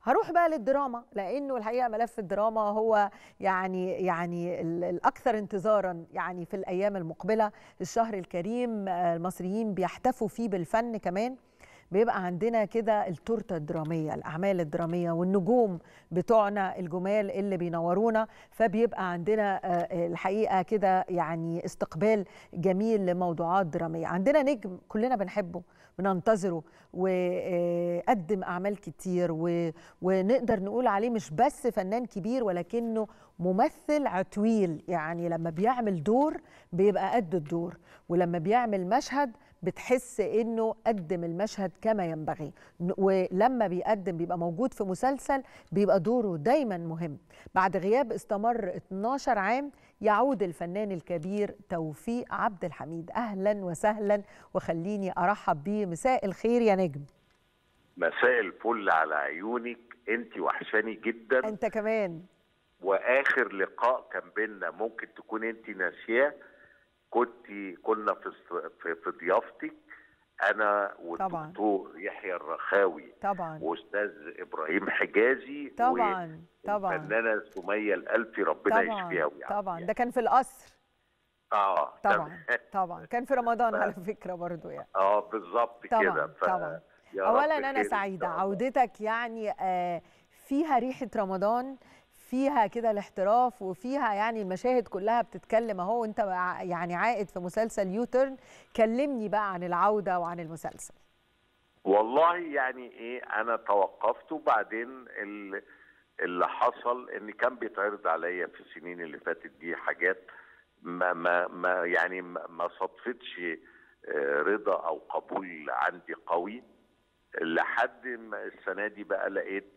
هروح بقى للدراما لانه الحقيقه ملف الدراما هو يعني يعني الاكثر انتظارا يعني في الايام المقبله الشهر الكريم المصريين بيحتفوا فيه بالفن كمان بيبقى عندنا كده التورته الدراميه الاعمال الدراميه والنجوم بتوعنا الجمال اللي بينورونا فبيبقى عندنا الحقيقه كده يعني استقبال جميل لموضوعات دراميه عندنا نجم كلنا بنحبه بننتظره وقدم اعمال كتير ونقدر نقول عليه مش بس فنان كبير ولكنه ممثل عتويل يعني لما بيعمل دور بيبقى قد الدور ولما بيعمل مشهد بتحس انه قدم المشهد كما ينبغي ولما بيقدم بيبقى موجود في مسلسل بيبقى دوره دايما مهم بعد غياب استمر 12 عام يعود الفنان الكبير توفيق عبد الحميد اهلا وسهلا وخليني ارحب بيه مساء الخير يا نجم مساء الفل على عيونك انت وحشاني جدا انت كمان واخر لقاء كان بينا ممكن تكون انت ناسياه كنت كنا في في, في ضيافتك انا والدكتور يحيى الرخاوي طبعا واستاذ ابراهيم حجازي طبعا طبعا الفنانه سميه الالفي ربنا طبعا يشفيها طبعا ده كان في القصر اه طبعا طبعا كان في رمضان على فكره برضو يعني اه بالظبط كده ف... طبعا اولا انا سعيده عودتك يعني آه فيها ريحه رمضان فيها كده الاحتراف وفيها يعني المشاهد كلها بتتكلم اهو وانت يعني عائد في مسلسل يوترن كلمني بقى عن العوده وعن المسلسل والله يعني ايه انا توقفت وبعدين اللي حصل ان كان بيتعرض عليا في السنين اللي فاتت دي حاجات ما ما ما يعني ما صدفتش رضا او قبول عندي قوي لحد ما السنه دي بقى لقيت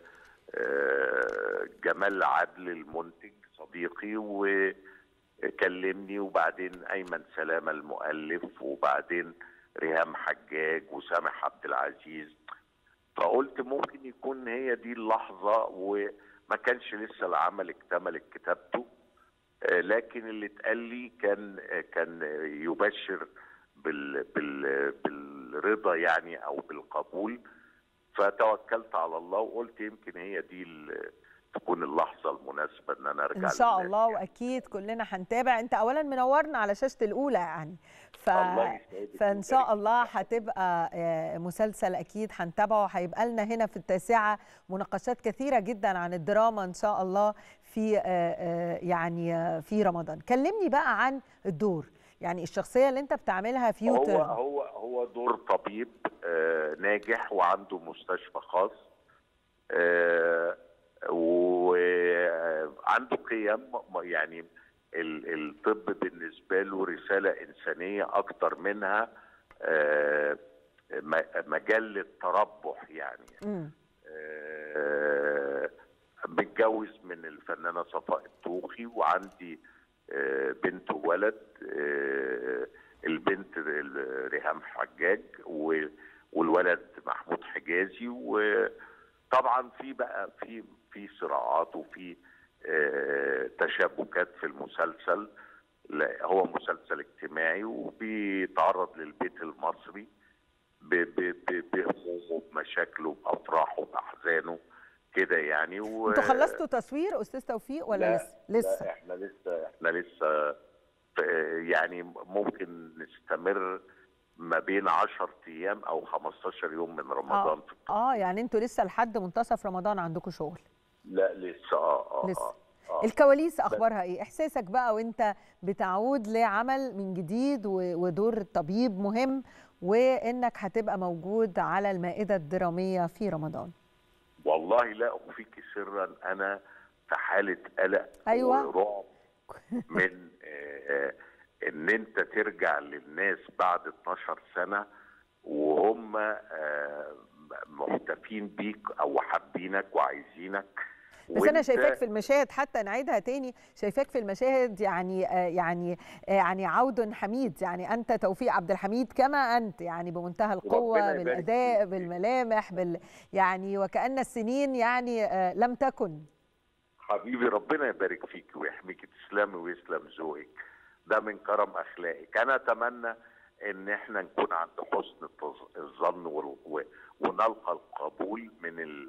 جمال عدل المنتج صديقي وكلمني وبعدين ايمن سلامه المؤلف وبعدين ريهام حجاج وسامح عبد العزيز فقلت ممكن يكون هي دي اللحظه وما كانش لسه العمل اكتمل كتابته لكن اللي اتقال لي كان كان يبشر بال بال بالرضا يعني او بالقبول فتوكلت على الله وقلت يمكن هي دي تكون اللحظه المناسبه ان انا ارجع ان شاء الله يعني. واكيد كلنا هنتابع انت اولا منورنا على شاشه الاولى يعني ف... فان شاء الله هتبقى مسلسل اكيد هنتابعه هيبقى لنا هنا في التاسعه مناقشات كثيره جدا عن الدراما ان شاء الله في يعني في رمضان كلمني بقى عن الدور يعني الشخصيه اللي انت بتعملها في يوتر هو هو هو دور طبيب آه ناجح وعنده مستشفى خاص آه وعنده قيم يعني الطب بالنسبه له رساله انسانيه اكتر منها آه مجال للتربح يعني متجوز من الفنانه صفاء الطوخي وعندي بنت وولد البنت ريهام حجاج والولد محمود حجازي وطبعا في بقى في في صراعات وفي تشابكات في المسلسل هو مسلسل اجتماعي وبيتعرض للبيت المصري بهمومه بمشاكله بافراحه باحزانه كده يعني و... انتوا خلصتوا تصوير استاذ توفيق ولا لا لسه لسه لا احنا لسه احنا لسه يعني ممكن نستمر ما بين 10 ايام او 15 يوم من رمضان اه, آه يعني انتوا لسه لحد منتصف رمضان عندكم شغل لا لسه اه اه لسه. آه. آه. الكواليس اخبارها ايه احساسك بقى وانت بتعود لعمل من جديد ودور طبيب مهم وانك هتبقى موجود على المائده الدراميه في رمضان والله لا اخفيك سرا انا في حاله قلق أيوة. ورعب من آه ان انت ترجع للناس بعد 12 سنه وهم آه محتفين بيك او حابينك وعايزينك بس انا شايفاك في المشاهد حتى نعيدها تاني شايفاك في المشاهد يعني آه يعني آه يعني عود حميد يعني انت توفيق عبد الحميد كما انت يعني بمنتهى القوه بالاداء بالملامح بال يعني وكان السنين يعني آه لم تكن حبيبي ربنا يبارك فيك ويحميك تسلمي ويسلم ذوقك ده من كرم اخلاقك انا اتمنى ان احنا نكون عند حسن الظن ونلقى القبول من ال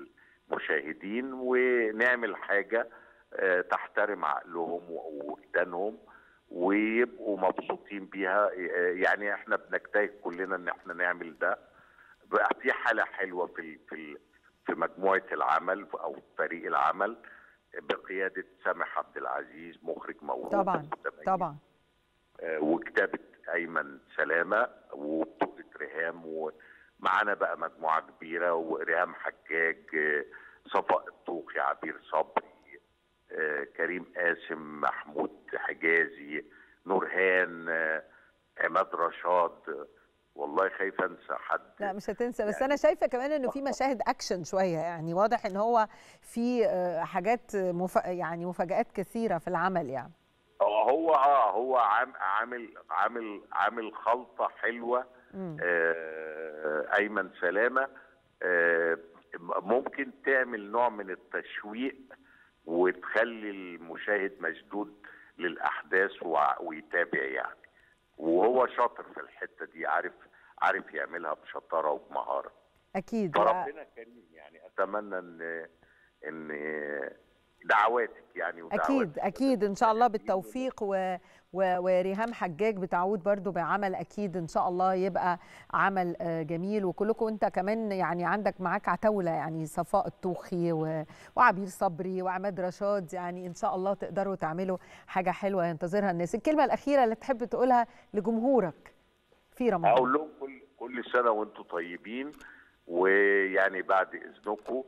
مشاهدين ونعمل حاجه آه، تحترم عقلهم ووجدانهم ويبقوا مبسوطين بيها آه، يعني احنا بنجتهد كلنا ان احنا نعمل ده بقى في حاله حلوه في ال- في ال- في مجموعه العمل او فريق العمل بقياده سامح عبد العزيز مخرج موهوب طبعا متميز. طبعا آه، وكتابه ايمن سلامه وبطوله ريهام ومعانا بقى مجموعه كبيره وريهام حجاج آه، صفاء الطوخي عبير صبري آه، كريم قاسم محمود حجازي نورهان آه، عماد رشاد آه، والله خايف انسى حد لا مش هتنسى بس يعني- انا شايفه كمان انه في مشاهد اكشن شويه يعني واضح ان هو في آه، حاجات مف... يعني مفاجآت كثيره في العمل يعني هو هو اه هو عام عامل عامل عامل خلطه حلوه مم. آه ايمن سلامه آه ممكن تعمل نوع من التشويق وتخلي المشاهد مشدود للاحداث وع- ويتابع يعني وهو شاطر في الحته دي عارف عارف يعملها بشطاره وبمهاره اكيد فربنا كريم يعني اتمنى ان ان دعواتك يعني ودعواتك اكيد اكيد ان شاء الله بالتوفيق و... و... وريهام حجاج بتعود برضو بعمل اكيد ان شاء الله يبقى عمل آه، جميل وكلكم انت كمان يعني عندك معاك عتاوله يعني صفاء الطوخي و... وعبير صبري وعماد رشاد يعني ان شاء الله تقدروا تعملوا حاجه حلوه ينتظرها الناس الكلمه الاخيره اللي تحب تقولها لجمهورك في رمضان اقول لهم كل كل سنه وانتم طيبين ويعني بعد اذنكم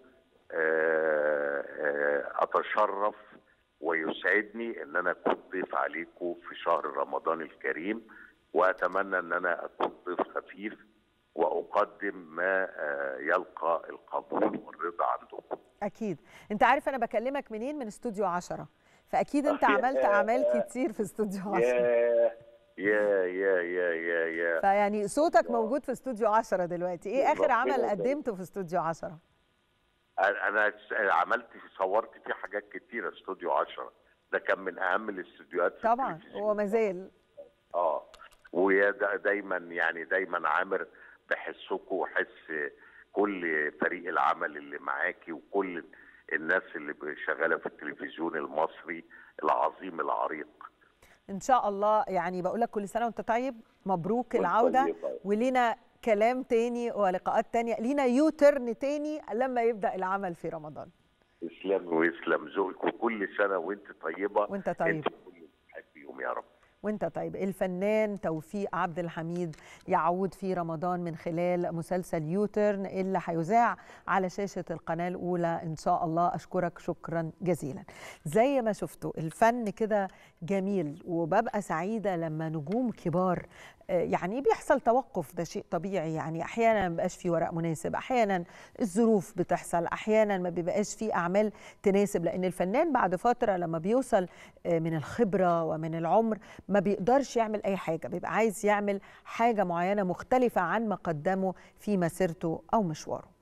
آه، آه، اتشرف ويسعدني ان انا اكون ضيف عليكم في شهر رمضان الكريم واتمنى ان انا اكون ضيف خفيف واقدم ما آه، يلقى القبول والرضا عندكم اكيد انت عارف انا بكلمك منين من استوديو 10 فاكيد انت عملت اعمال كتير في استوديو 10 يا يا يا يا يا يا فيعني صوتك موجود في استوديو 10 دلوقتي ايه اخر ربنا عمل يبارك. قدمته في استوديو 10 انا عملت صورت فيه حاجات كتيره استوديو 10 ده كان من اهم الاستوديوهات في طبعا التلفزيون. هو مازال اه ويا دا- دايما يعني دايما عامر بحسكم وحس كل فريق العمل اللي معاكي وكل الناس اللي شغاله في التلفزيون المصري العظيم العريق ان شاء الله يعني بقول لك كل سنه وانت طيب مبروك وأنت العوده طيب. ولينا كلام تاني ولقاءات تانية لينا يو ترن تاني لما يبدا العمل في رمضان اسلام ويسلم ذوقك وكل سنه وانت طيبه وأنت طيب. انت كل اللي بتحبيهم يا رب وانت طيب الفنان توفيق عبد الحميد يعود في رمضان من خلال مسلسل يوترن اللي هيذاع على شاشة القناة الأولى إن شاء الله أشكرك شكرا جزيلا زي ما شفتوا الفن كده جميل وببقى سعيدة لما نجوم كبار آه، يعني بيحصل توقف ده شيء طبيعي يعني احيانا ما بيبقاش في ورق مناسب احيانا الظروف بتحصل احيانا ما بيبقاش في اعمال تناسب لان الفنان بعد فتره لما بيوصل آه، من الخبره ومن العمر ما بيقدرش يعمل اي حاجه بيبقى عايز يعمل حاجه معينه مختلفه عن ما قدمه في مسيرته او مشواره